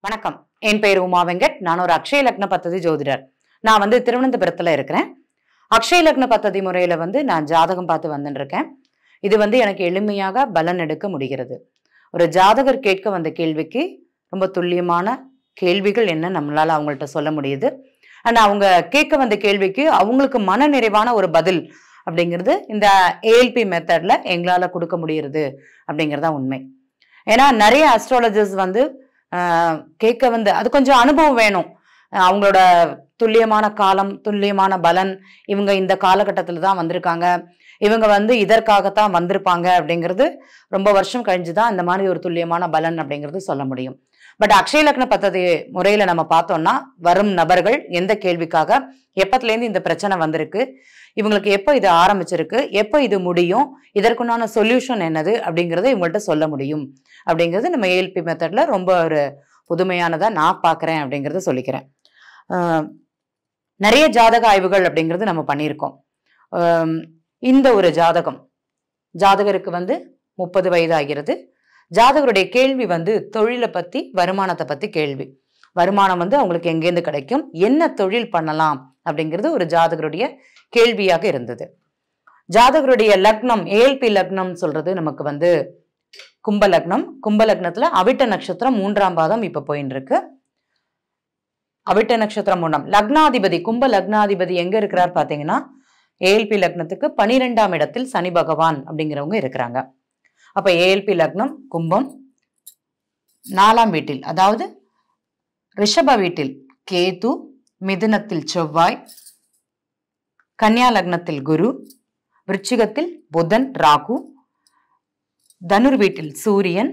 வணக்கம் என் பெயர் உமா வெங்கட் நான் ஒரு அக்ஷய லக்ன பத்ததி ஜோதிடர் நான் வந்து திருவனந்தபுரத்துல இருக்கிறேன் அக்ஷய லக்ன பத்ததி முறையில வந்து நான் ஜாதகம் பார்த்து வந்துட்டு இருக்கேன் இது வந்து எனக்கு எளிமையாக பலன் எடுக்க முடிகிறது ஒரு ஜாதகர் கேட்க வந்த கேள்விக்கு ரொம்ப துல்லியமான கேள்விகள் என்ன நம்மளால அவங்கள்ட்ட சொல்ல முடியுது அண்ட் அவங்க கேட்க வந்த கேள்விக்கு அவங்களுக்கு மன நிறைவான ஒரு பதில் அப்படிங்கிறது இந்த ஏஎல்பி மெத்தட்ல எங்களால கொடுக்க முடியுது அப்படிங்கிறது தான் உண்மை ஏன்னா நிறைய அஸ்ட்ராலஜர்ஸ் வந்து ஆஹ், கேட்க வந்து அது கொஞ்சம் அனுபவம் வேணும் ஆஹ், அவங்களோட துல்லியமான காலம் துல்லியமான பலன் இவங்க இந்த காலகட்டத்தில் தான் வந்திருக்காங்க இவங்க வந்து இதற்காகத்தான் வந்திருப்பாங்க அப்படிங்கிறது ரொம்ப வருஷம் கழிஞ்சு தான் இந்த மாதிரி ஒரு துல்லியமான பலன் அப்படிங்கிறது சொல்ல முடியும் பட் அக்ஷய லக்ன பத்ததி முறையில் நம்ம பார்த்தோம்னா வரும் நபர்கள் எந்த கேள்விக்காக எப்பத்துலேருந்து இந்த பிரச்சனை வந்திருக்கு இவங்களுக்கு எப்போ இது ஆரம்பிச்சிருக்கு எப்போ இது முடியும் இதற்குண்டான சொல்யூஷன் என்னது அப்படிங்கிறத இவங்கள்ட்ட சொல்ல முடியும் அப்படிங்கிறது நம்ம ஏஎல்பி மெத்தடில் ரொம்ப ஒரு புதுமையானதாக நான் பார்க்குறேன் அப்படிங்கிறத சொல்லிக்கிறேன் ஆஹ் நிறைய ஜாதக ஆய்வுகள் அப்படிங்கிறது நம்ம பண்ணியிருக்கோம் ஆம், இந்த ஒரு ஜாதகம் ஜாதகருக்கு வந்து முப்பது வயது ஆகிறது ஜாதகருடைய கேள்வி வந்து தொழிலை பற்றி வருமானத்தை பற்றி கேள்வி வருமானம் வந்து அவங்களுக்கு எங்கேருந்து கிடைக்கும் என்ன தொழில் பண்ணலாம் அப்படிங்கிறது ஒரு ஜாதகருடைய கேள்வியாக இருந்தது ஜாதகருடைய லக்னம் ஏஎல்பி லக்னம் சொல்றது நமக்கு வந்து கும்ப லக்னம் கும்ப லக்னத்துல அவிட்ட நட்சத்திரம் மூன்றாம் பாதம் இப்ப போயின்னு இருக்கு அவிட்ட நட்சத்திரம் மூணாம் லக்னாதிபதி கும்ப லக்னாதிபதி எங்க இருக்கிறார் பாத்தீங்கன்னா ஏஎல்பி லக்னத்துக்கு பனிரெண்டாம் இடத்தில் சனி பகவான் அப்படிங்கிறவங்க இருக்கிறாங்க அப்ப ஏஎல்பி லக்னம் கும்பம் நாலாம் வீட்டில் அதாவது ரிஷப வீட்டில் கேது மிதுனத்தில் செவ்வாய் கன்னியா லக்னத்தில் குரு விருச்சிகத்தில் புதன் ராகு தனுர் வீட்டில் சூரியன்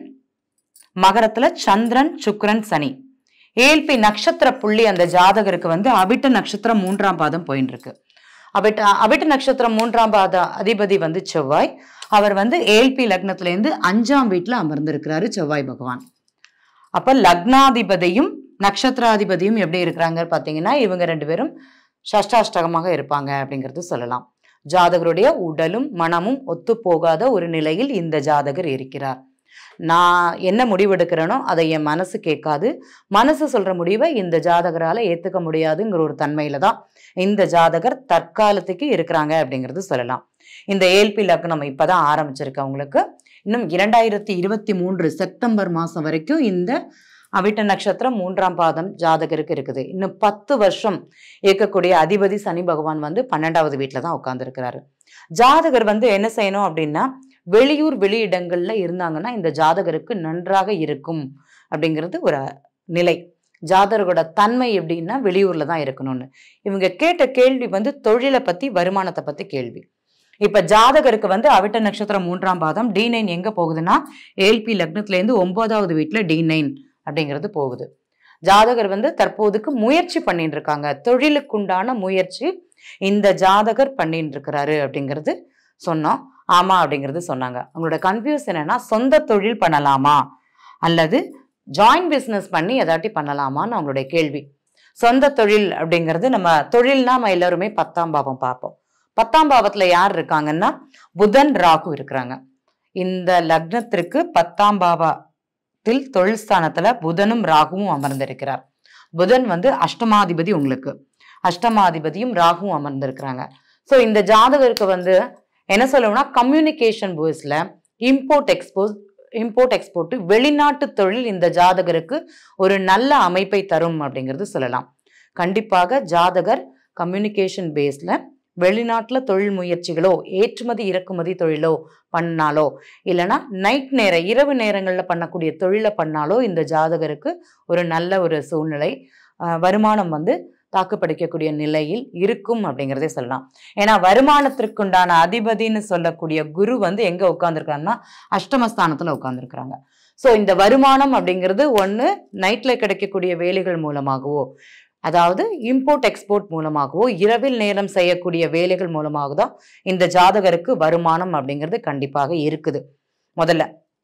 மகரத்துல சந்திரன் சுக்கிரன் சனி ஏல்பி நட்சத்திர புள்ளி அந்த ஜாதகருக்கு வந்து அவிட்ட நட்சத்திரம் மூன்றாம் பாதம் போயின்னு இருக்கு அவிட்ட அவிட்ட நட்சத்திரம் மூன்றாம் பாத அதிபதி வந்து செவ்வாய் அவர் வந்து ஏல்பி லக்னத்துல இருந்து அஞ்சாம் வீட்டுல அமர்ந்திருக்கிறாரு செவ்வாய் பகவான் அப்ப லக்னாதிபதியும் நட்சத்திராதிபதியும் எப்படி இருக்கிறாங்க பாத்தீங்கன்னா இவங்க ரெண்டு பேரும் சஷ்டாஷ்டகமாக இருப்பாங்க அப்படிங்கிறது சொல்லலாம் ஜாதகருடைய உடலும் மனமும் ஒத்து போகாத ஒரு நிலையில் இந்த ஜாதகர் இருக்கிறார் நான் என்ன முடிவெடுக்கிறேனோ அதை என் மனசு கேட்காது மனசு சொல்ற முடிவை இந்த ஜாதகரால ஏத்துக்க முடியாதுங்கிற ஒரு தன்மையில தான் இந்த ஜாதகர் தற்காலத்துக்கு இருக்கிறாங்க அப்படிங்கிறது சொல்லலாம் இந்த ஏல்பி லக்னம் இப்பதான் ஆரம்பிச்சிருக்கு அவங்களுக்கு இன்னும் இரண்டாயிரத்தி இருபத்தி மூன்று செப்டம்பர் மாசம் வரைக்கும் இந்த அவிட்ட நட்சத்திரம் மூன்றாம் பாதம் ஜாதகருக்கு இருக்குது இன்னும் பத்து வருஷம் இருக்கக்கூடிய அதிபதி சனி பகவான் வந்து பன்னெண்டாவது வீட்டில் தான் உட்கார்ந்துருக்கிறாரு ஜாதகர் வந்து என்ன செய்யணும் அப்படின்னா வெளியூர் வெளியிடங்கள்ல இருந்தாங்கன்னா இந்த ஜாதகருக்கு நன்றாக இருக்கும் அப்படிங்கிறது ஒரு நிலை ஜாதகரோட தன்மை எப்படின்னா வெளியூர்ல தான் இருக்கணும்னு இவங்க கேட்ட கேள்வி வந்து தொழிலை பத்தி வருமானத்தை பத்தி கேள்வி இப்ப ஜாதகருக்கு வந்து அவிட்ட நட்சத்திரம் மூன்றாம் பாதம் டி நைன் எங்க போகுதுன்னா ஏல்பி லக்னத்துல இருந்து ஒன்பதாவது வீட்டுல டி நைன் அப்படிங்கிறது போகுது ஜாதகர் வந்து தற்போதுக்கு முயற்சி பண்ணிட்டு இருக்காங்க தொழிலுக்குண்டான முயற்சி இந்த ஜாதகர் பண்ணிட்டு இருக்கிறாரு அப்படிங்கிறது சொன்னோம் ஆமா அப்படிங்கிறது சொன்னாங்க அவங்களோட கன்ஃபியூஸ் என்னன்னா சொந்த தொழில் பண்ணலாமா அல்லது ஜாயிண்ட் பிஸ்னஸ் பண்ணி எதாட்டி பண்ணலாமான்னு அவங்களுடைய கேள்வி சொந்த தொழில் அப்படிங்கிறது நம்ம தொழில்னா நம்ம எல்லாருமே பத்தாம் பாவம் பார்ப்போம் பத்தாம் பாவத்துல யார் இருக்காங்கன்னா புதன் ராகு இருக்கிறாங்க இந்த லக்னத்திற்கு பத்தாம் பாவத்தில் தொழில் ஸ்தானத்துல புதனும் ராகுவும் அமர்ந்திருக்கிறார் புதன் வந்து அஷ்டமாதிபதி உங்களுக்கு அஷ்டமாதிபதியும் ராகுவும் அமர்ந்திருக்கிறாங்க ஸோ இந்த ஜாதகருக்கு வந்து என்ன சொல்லணும்னா கம்யூனிகேஷன் பேஸ்ல இம்போர்ட் எக்ஸ்போஸ் இம்போர்ட் எக்ஸ்போர்ட் வெளிநாட்டு தொழில் இந்த ஜாதகருக்கு ஒரு நல்ல அமைப்பை தரும் அப்படிங்கிறது சொல்லலாம் கண்டிப்பாக ஜாதகர் கம்யூனிகேஷன் பேஸ்ல வெளிநாட்டுல தொழில் முயற்சிகளோ ஏற்றுமதி இறக்குமதி தொழிலோ பண்ணாலோ இல்லைன்னா நைட் நேர இரவு நேரங்கள்ல பண்ணக்கூடிய தொழிலை பண்ணாலோ இந்த ஜாதகருக்கு ஒரு நல்ல ஒரு சூழ்நிலை ஆஹ் வருமானம் வந்து தாக்குப்பிடிக்கக்கூடிய நிலையில் இருக்கும் அப்படிங்கிறதே சொல்லலாம் ஏன்னா வருமானத்திற்குண்டான அதிபதின்னு சொல்லக்கூடிய குரு வந்து எங்க உட்கார்ந்துருக்காங்கன்னா அஷ்டமஸ்தானத்துல உட்கார்ந்துருக்காங்க ஸோ இந்த வருமானம் அப்படிங்கிறது ஒன்று நைட்ல கிடைக்கக்கூடிய வேலைகள் மூலமாகவோ அதாவது இம்போர்ட் எக்ஸ்போர்ட் மூலமாகவோ இரவில் நேரம் செய்யக்கூடிய வேலைகள் மூலமாக தான் இந்த ஜாதகருக்கு வருமானம் அப்படிங்கிறது கண்டிப்பாக இருக்குது முதல்ல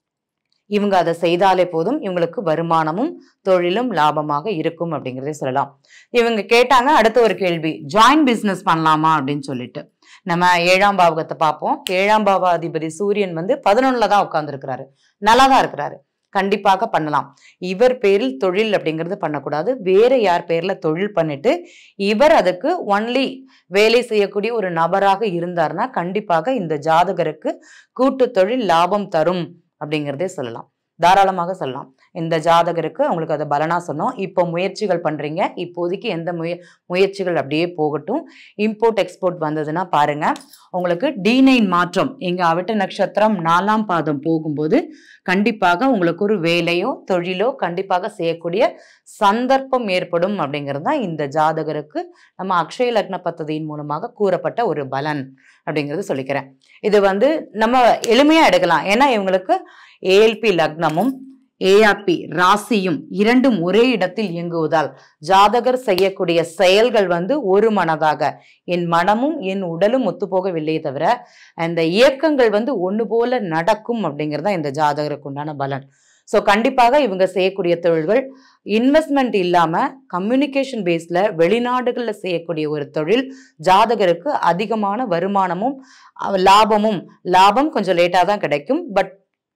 இவங்க அதை செய்தாலே போதும் இவங்களுக்கு வருமானமும் தொழிலும் லாபமாக இருக்கும் அப்படிங்கிறதே சொல்லலாம் இவங்க கேட்டாங்க அடுத்த ஒரு கேள்வி ஜாயிண்ட் பிசினஸ் பண்ணலாமா அப்படின்னு சொல்லிட்டு நம்ம ஏழாம் பாவகத்தை பார்ப்போம் ஏழாம் பாவாதிபதி சூரியன் வந்து பதினொன்னுல தான் உட்கார்ந்துருக்கிறாரு நல்லா தான் இருக்கிறாரு கண்டிப்பாக பண்ணலாம் இவர் பேரில் தொழில் அப்படிங்கிறது பண்ணக்கூடாது வேற யார் பேர்ல தொழில் பண்ணிட்டு இவர் அதுக்கு ஒன்லி வேலை செய்யக்கூடிய ஒரு நபராக இருந்தார்னா கண்டிப்பாக இந்த ஜாதகருக்கு கூட்டு தொழில் லாபம் தரும் அப்படிங்கிறதே சொல்லலாம் தாராளமாக சொல்லலாம் இந்த ஜாதகருக்கு அவங்களுக்கு அதை பலனா சொன்னோம் இப்போ முயற்சிகள் பண்றீங்க இப்போதைக்கு எந்த முய முயற்சிகள் அப்படியே போகட்டும் இம்போர்ட் எக்ஸ்போர்ட் வந்ததுன்னா பாருங்க உங்களுக்கு டி நைன் மாற்றம் எங்க அவிட்ட நட்சத்திரம் நாலாம் பாதம் போகும்போது கண்டிப்பாக உங்களுக்கு ஒரு வேலையோ தொழிலோ கண்டிப்பாக செய்யக்கூடிய சந்தர்ப்பம் ஏற்படும் அப்படிங்கிறது தான் இந்த ஜாதகருக்கு நம்ம அக்ஷய லக்ன பத்ததியின் மூலமாக கூறப்பட்ட ஒரு பலன் அப்படிங்கிறது சொல்லிக்கிறேன் இது வந்து நம்ம எளிமையா எடுக்கலாம் ஏன்னா இவங்களுக்கு ஏஎல்பி லக்னமும் ஏஆர்பி ராசியும் இரண்டும் ஒரே இடத்தில் இயங்குவதால் ஜாதகர் செய்யக்கூடிய செயல்கள் வந்து ஒரு மனதாக என் மனமும் என் உடலும் ஒத்துப்போகவில்லையே தவிர அந்த இயக்கங்கள் வந்து ஒன்று போல நடக்கும் அப்படிங்கிறது தான் இந்த ஜாதகருக்கு உண்டான பலன் ஸோ கண்டிப்பாக இவங்க செய்யக்கூடிய தொழில்கள் இன்வெஸ்ட்மெண்ட் இல்லாம கம்யூனிகேஷன் பேஸ்ல வெளிநாடுகள்ல செய்யக்கூடிய ஒரு தொழில் ஜாதகருக்கு அதிகமான வருமானமும் அஹ், லாபமும் லாபம் கொஞ்சம் லேட்டா தான் கிடைக்கும் பட்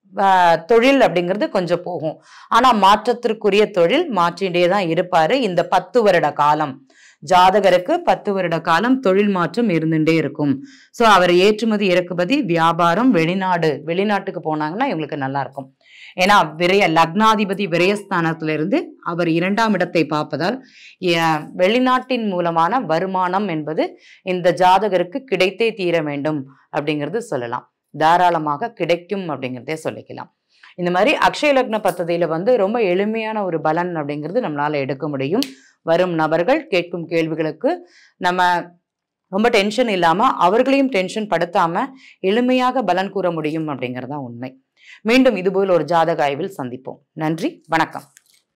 தொழில் அப்படிங்கிறது கொஞ்சம் போகும் ஆனா மாற்றத்திற்குரிய தொழில் மாற்றிட்டே தான் இருப்பாரு இந்த பத்து வருட காலம் ஜாதகருக்கு பத்து வருட காலம் தொழில் மாற்றம் இருந்துட்டே இருக்கும் ஸோ அவர் ஏற்றுமதி இறக்குமதி வியாபாரம் வெளிநாடு வெளிநாட்டுக்கு போனாங்கன்னா இவங்களுக்கு நல்லா இருக்கும் ஏன்னா விரய லக்னாதிபதி விரயஸ்தானத்திலிருந்து அவர் இரண்டாம் இடத்தை பார்ப்பதால் எ- வெளிநாட்டின் மூலமான வருமானம் என்பது இந்த ஜாதகருக்கு கிடைத்தே தீர வேண்டும் அப்படிங்கிறது சொல்லலாம் தாராளமாக கிடைக்கும் அப்படிங்கிறதே சொல்லிக்கலாம் இந்த மாதிரி அக்ஷய லக்ன பத்ததியில வந்து ரொம்ப எளிமையான ஒரு பலன் அப்படிங்கிறது நம்மளால எடுக்க முடியும் வரும் நபர்கள் கேட்கும் கேள்விகளுக்கு நம்ம ரொம்ப டென்ஷன் இல்லாம அவர்களையும் டென்ஷன் படுத்தாம எளிமையாக பலன் கூற முடியும் அப்படிங்கிறது தான் உண்மை மீண்டும் இதுபோல் ஒரு ஜாதக ஆய்வில் சந்திப்போம் நன்றி வணக்கம்